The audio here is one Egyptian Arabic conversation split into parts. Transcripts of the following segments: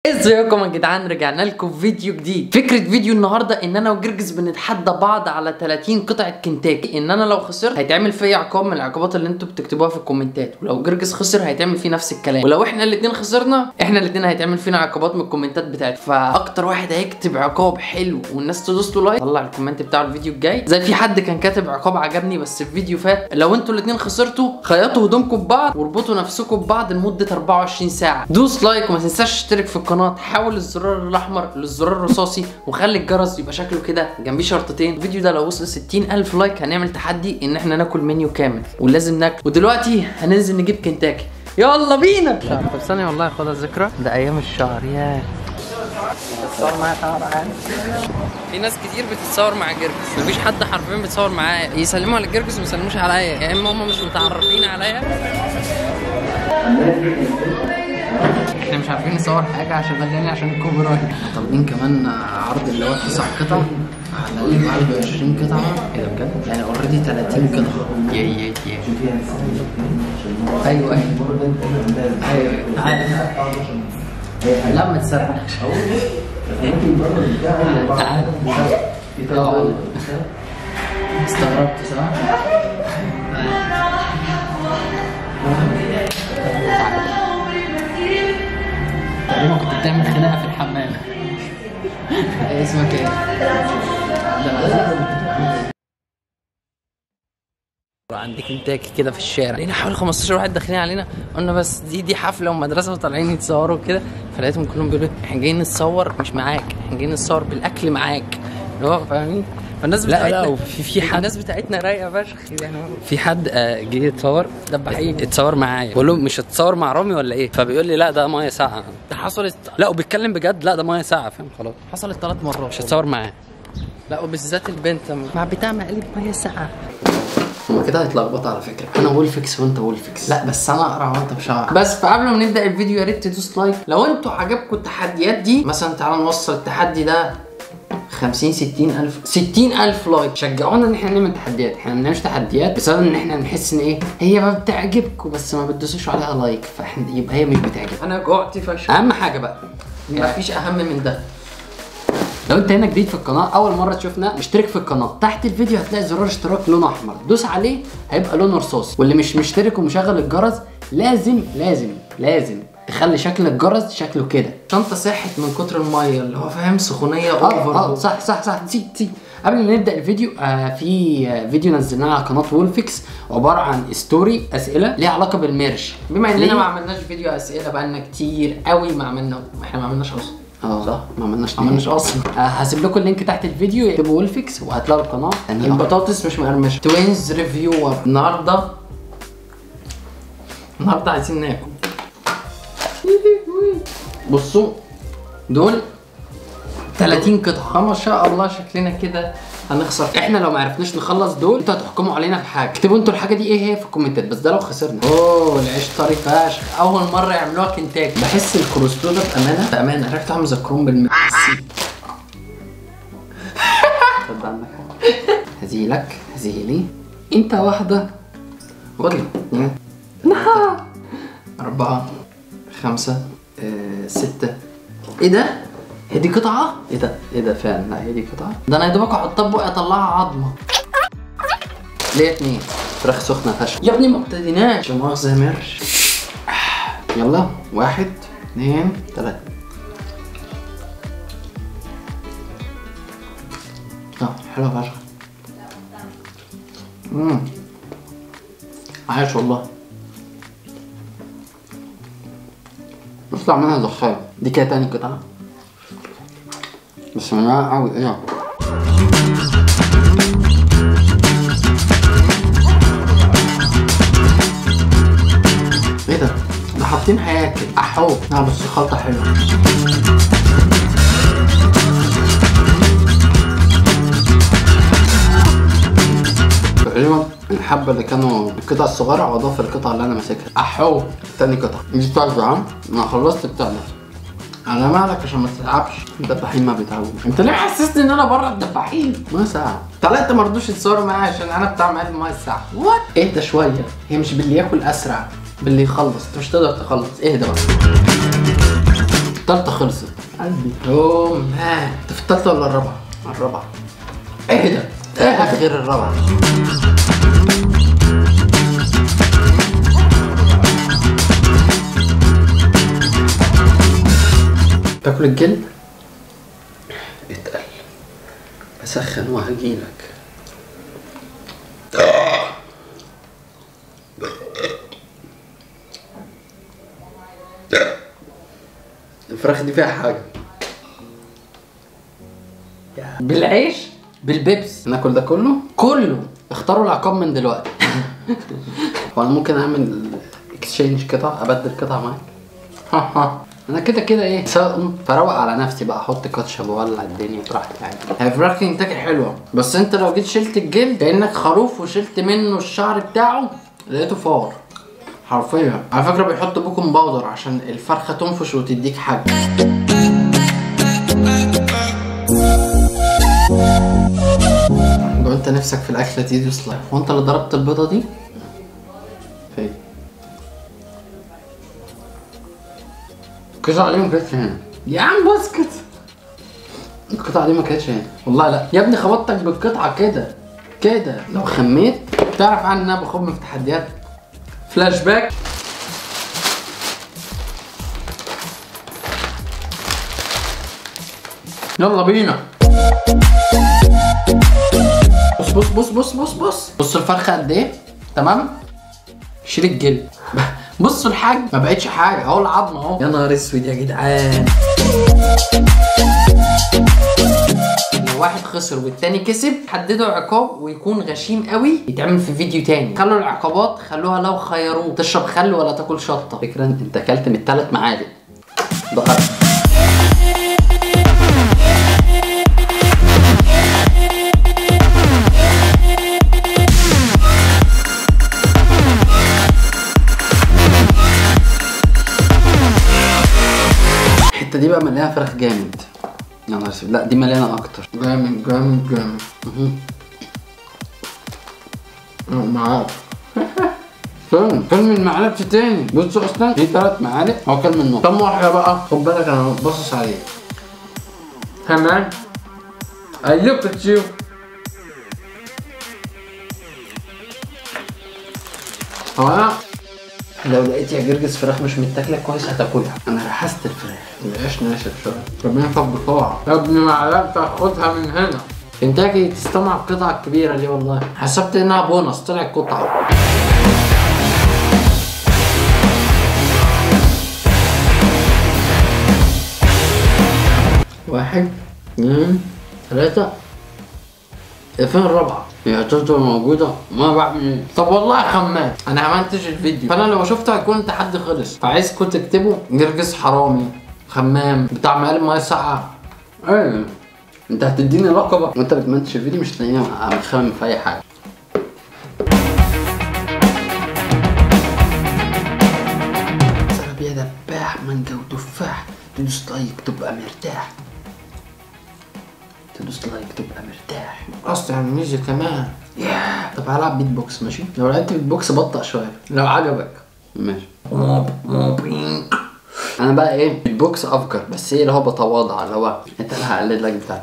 ازيكم يا جدعان رجعنا لكم في فيديو جديد فكره فيديو النهارده ان انا وجرجس بنتحدى بعض على 30 قطعه كنتاكي ان انا لو خسرت هيتعمل فيا عقاب من العقوبات اللي انتوا بتكتبوها في الكومنتات ولو جرجس خسر هيتعمل فيه نفس الكلام ولو احنا الاثنين خسرنا احنا الاثنين هيتعمل فينا عقوبات من الكومنتات بتاعتنا فاكتر واحد هيكتب عقاب حلو والناس تدوس له لايك طلع الكومنت بتاعه الفيديو الجاي زي في حد كان كاتب عقاب عجبني بس في فيديو فات لو انتوا الاثنين خسرتوا خيطوا هدومكم ببعض واربطوا نفسكم ببعض لمده 24 ساعه دوس لايك وما تنساش تشترك في القناه حول الزرار الاحمر للزرار الرصاصي وخلي الجرس يبقى شكله كده جنبيه شرطتين الفيديو ده لو وصل 60 الف لايك هنعمل تحدي ان احنا ناكل منيو كامل ولازم ناكل ودلوقتي هننزل نجيب كنتاكي يلا بينا طب ثانيه والله خدها ذكرى ده ايام الشهر ياه بتصور معايا شهر عادي في ناس كتير بتتصور مع جرجس مفيش حد حرفيا بيتصور معايا يسلموا على جرجس وما يسلموش عليا يا اما هم مش متعرفين عليا احنا مش عارفين نصور حاجه عشان غلاني عشان الكوبي رايت طالبين كمان عرض اللي هو تسع قطع على اللي بعده 20 قطعه ايه ده بجد؟ يعني اوريدي 30 قطعه يا يا يا ايوه ايوه ايوه تعالى لا ما تسرحش تعالى تعالى استغربت صح؟ تقريبا كنت بتعمل خناقه في الحمام إيه اسمك ايه؟ عندي كنتاكي كده في الشارع لقينا حوالي 15 واحد داخلين علينا قلنا بس دي دي حفله ومدرسه وطالعين يتصوروا كده فلقيتهم كلهم بيقولوا احنا جايين نتصور مش معاك احنا جايين نتصور بالاكل معاك اللي هو فاهمين فالناس بتاعتنا لا لا وفي في حد الناس بتاعتنا رايقه فشخ يعني في حد آه، جه يتصور دبحين اتصور معايا بقول له مش هتتصور مع رامي ولا ايه فبيقول لي لا ده ميه ساقعه ده حصلت لا وبيتكلم بجد لا ده ميه ساقعه فاهم خلاص حصلت ثلاث مرات مش هتصور معاه لا وبالذات البنت مع بتاع مقلب ميه ساقعه هما كده هيتلخبطوا على فكره انا وولفكس وانت وولفكس لا بس انا اقرا وانت بشعر بس فقبل ما نبدا الفيديو يا ريت تدوس لايك لو انتوا عجبكم التحديات دي مثلا تعالوا نوصل التحدي ده 50 60 الف 60 الف لايك شجعونا ان احنا نعمل تحديات احنا ما بنعملش تحديات بسبب ان احنا نحس ان ايه هي ما بتعجبكم بس ما بتدوسوش عليها لايك فاحنا يبقى هي مش بتعجب انا جوعت فشخ اهم حاجه بقى مفيش اهم من ده لو انت هنا جديد في القناه اول مره تشوفنا اشترك في القناه تحت الفيديو هتلاقي زرار اشتراك لونه احمر دوس عليه هيبقى لونه رصاصي واللي مش مشترك ومشغل الجرس لازم لازم لازم تخلي شكل الجرس شكله كده شنطه ساحت من كتر الميه اللي هو فاهم سخونيه اوفر اه صح صح صح نسيت نسيت قبل ما نبدا الفيديو آه في آه، فيديو نزلناه على قناه وولفيكس عباره عن ستوري اسئله ليها علاقه بالميرش بما اننا ما عملناش فيديو اسئله بقالنا كتير قوي ما عملنا احنا ما عملناش اصلا اه صح ما عملناش ما عملناش اصلا آه هسيب لكم اللينك تحت الفيديو اكتبوا وولفيكس وهتلاقوا القناه البطاطس مش مقرمشه توينز ريفيور النهارده النهارده عايزين ناكل بصوا دول 30 قطعه ما شاء الله شكلنا كده هنخسر احنا لو ما عرفناش نخلص دول انتوا هتحكموا علينا بحاجه اكتبوا انتوا الحاجه دي ايه هي في الكومنتات بس ده لو خسرنا اوه العيش طري فشخ اول مره يعملوها كنتاكي بحس الكروستو ده بامانه بامانه ريحته عامله زي كروم بالمكسي تصدق عندك حق. هذه لك هذه لي انت واحده خد لي اتنين تلاته اربعه خمسه آه، سته ايه ده؟ هي دي قطعة؟ ايه ده؟ ايه ده فعلا؟ لا هي دي قطعة؟ ده انا يا دوبك احطها بقى اطلعها عظمة. ليه اتنين؟ فراخ سخنة فشخ. يا ابني ما ابتديناش. لا مؤاخذة يا مرش. يلا واحد اتنين تلاتة. اه حلوة فشخ. امم عايش والله. نطلع منها زخارة دي كده تاني قطعة بس منها قوي ايه ايه ده؟ ده حاطين هياكل احو لا بس خلطة حلوة تقريبا الحبة اللي كانوا القطع الصغيرة واضاف القطعة اللي انا ماسكها احو تاني قطعة دي بتاعتي ها انا خلصت بتاعنا على مالك عشان ما تتعبش الدباحين ما بيتعبوش انت ليه حسسني ان انا بره الدباحين ما ساعة تلاتة ما رضوش يتصوروا معايا عشان انا بتاع مقلب ميه الساعة وات اهدى شوية هي مش باللي ياكل اسرع باللي يخلص انت مش تقدر تخلص اهدى بقى التالتة خلصت قلبي يوم ها انت في التالتة ولا الرابعة؟ الرابعة ايه ده؟ ايه اخر الرابعة تاكل الجلد؟ اتقل بسخن وهجيلك الفراخ دي فيها حاجة بالعيش بالبيبس ناكل ده كله كله اختاروا العقاب من دلوقتي هو انا ممكن اعمل اكسشينج قطع ابدل قطع معاك ها ها انا كده كده ايه ساقم فروق على نفسي بقى احط كاتشب واولع الدنيا براحتي عادي هي فراخ كنتاكي حلوه بس انت لو جيت شلت الجلد كانك خروف وشلت منه الشعر بتاعه لقيته فار حرفيا على فكره بيحطوا بيكم باودر عشان الفرخه تنفش وتديك حاجه لو انت نفسك في الاكله دي دوس لايك هو انت اللي ضربت البيضه دي فين القطعه دي ما كانتش هنا يا عم اسكت القطعه دي ما كانتش هنا والله لا يا ابني خبطتك بالقطعه كده كده لو خميت تعرف عني ان انا بخم في تحديات فلاش باك يلا بينا بص بص بص بص بص بص بص الفرخه قد ايه تمام شيل الجلد بصوا الحاج ما بقتش حاجه اهو العظم اهو يا نهار اسود يا جدعان لو واحد خسر والتاني كسب حددوا عقاب ويكون غشيم قوي يتعمل في فيديو تاني خلوا العقابات خلوها لو خيروه تشرب خل ولا تاكل شطه فكرة انت اكلت من الثلاث معالق ده قرف. الحته دي بقى مليانه فراخ جامد يا نهار اسود لا دي مليانه اكتر جامد جامد جامد معاك فين فين من معلقتي تاني بص اصلا في ثلاث معالق هو كان من نص كم واحده بقى خد بالك انا باصص عليه كمان ايوه تشوف هو انا لو لقيت يا جرجس فراخ مش متاكله كويس هتاكلها انا رحست الفراخ العيش ناشف شويه ربنا ينفع بسرعه يا ابني معلقتك خدها من هنا كنتاكي تستمع القطعه الكبيره دي والله حسبت انها بونص طلعت قطعه واحد اثنين ثلاثة فين الرابعة؟ هي تفضل موجودة ما بعمل ايه؟ طب والله يا خمام انا عملتش الفيديو فانا لو شفته هيكون التحدي خلص فعايزكم تكتبوا جرجس حرامي خمام بتاع مقلب ميه ساقعة ايه انت هتديني لقبة وانت بتمنتج الفيديو مش هتلاقيني متخمم في اي حاجة سبب يا دباح مانجا وتفاح تدوس لايك تبقى مرتاح تدوس لايك تبقى مرتاح اصلا يعني ميوزك كمان ياه طب هلعب بيت بوكس ماشي لو لعبت بيت بوكس بطأ شويه لو عجبك ماشي انا بقى ايه بيت بوكس افكر بس ايه اللي هو بتواضع اللي هو انت اللي هقلد لك بتاع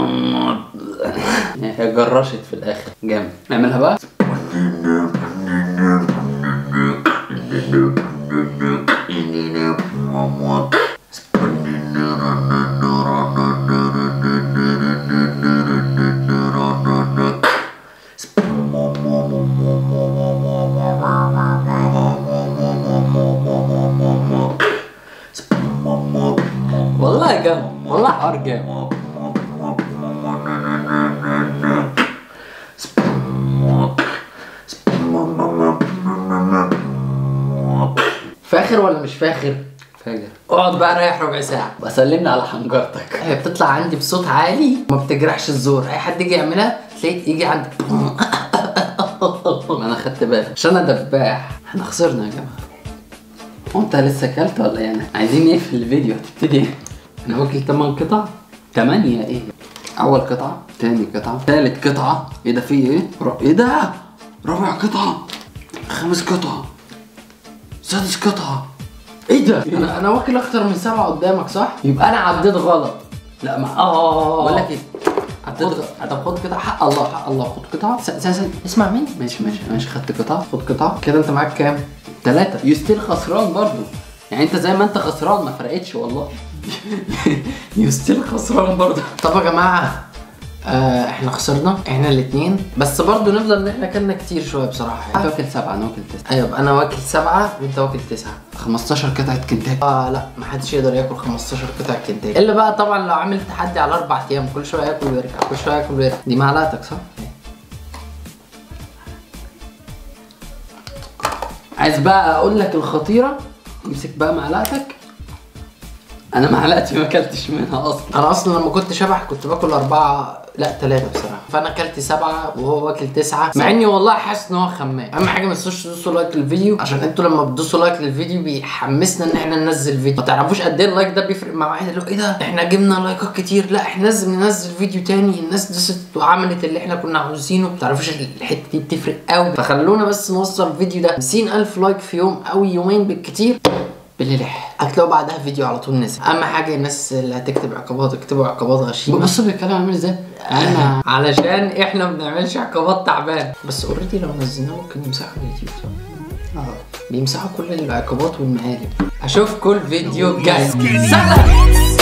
هي جرشت في الاخر جامد نعملها بقى والله جامد والله حوار جامد فاخر ولا مش فاخر؟ فاجر اقعد بقى ريح ربع ساعة بسلمني على حنجرتك هي بتطلع عندي بصوت عالي ما بتجرحش الزور اي حد يجي يعملها تلاقيه يجي عندي ما انا خدت بالي عشان انا دباح احنا خسرنا يا جماعة هو انت لسه اكلت ولا ايه انا عايزين نقفل الفيديو هتبتدي انا واكل 8 قطع 8 ايه اول قطعة تاني قطعة تالت قطعة ايه ده في ايه ر- ايه ده رابع قطعة خامس قطعة سادس قطعة ايه ده انا انا واكل اكتر من سبعه قدامك صح يبقى انا عديت غلط لا ما اه بقول لك ايه عديت غلط. طب خد قطعه حق الله حق الله خد قطعه س- س- س- اسمع مني ماشي ماشي ماشي خدت قطعه خد قطعه كده انت معاك كام ثلاثه يستيل خسران برضو يعني انت زي ما انت خسران ما فرقتش والله يستيل خسران برضو طب يا جماعه آه احنا خسرنا احنا الاثنين بس برضو نفضل ان احنا كلنا كتير شويه بصراحه انت واكل سبعه انا واكل تسعه ايوه يبقى انا واكل سبعه وانت واكل تسعه 15 قطعه كنتاكي اه لا ما حدش يقدر ياكل 15 قطعه كنتاكي الا بقى طبعا لو عامل تحدي على اربع ايام كل شويه ياكل ويرجع كل شويه ياكل ويرجع دي معلقتك صح؟ عايز بقى اقول لك الخطيره امسك بقى معلقتك انا معلقتي ما اكلتش منها اصلا انا اصلا لما كنت شبح كنت باكل اربعه لا ثلاثه بصراحه فانا اكلت سبعه وهو واكل تسعه مع اني والله حاسس ان هو خمام اهم حاجه ما تنسوش تدوسوا لايك للفيديو عشان انتوا لما بتدوسوا لايك للفيديو بيحمسنا ان احنا ننزل فيديو ما تعرفوش قد ايه اللايك ده بيفرق مع واحد اللي هو ايه ده احنا جبنا لايكات كتير لا احنا لازم ننزل فيديو تاني الناس دوست وعملت اللي احنا كنا عاوزينه ما تعرفوش الحته دي بتفرق قوي فخلونا بس نوصل الفيديو ده 50000 لايك في يوم او يومين بالكتير بالليح هتلاقوا بعدها فيديو على طول نزل اهم حاجه الناس اللي هتكتب عقابات اكتبوا عقابات غشيمه بص بيتكلم عامل ازاي انا علشان احنا ما بنعملش عقابات تعبان بس اوريدي لو نزلناه ممكن يمسحوا اليوتيوب صح؟ اه بيمسحوا كل العقابات والمقالب اشوفكم الفيديو الجاي سلام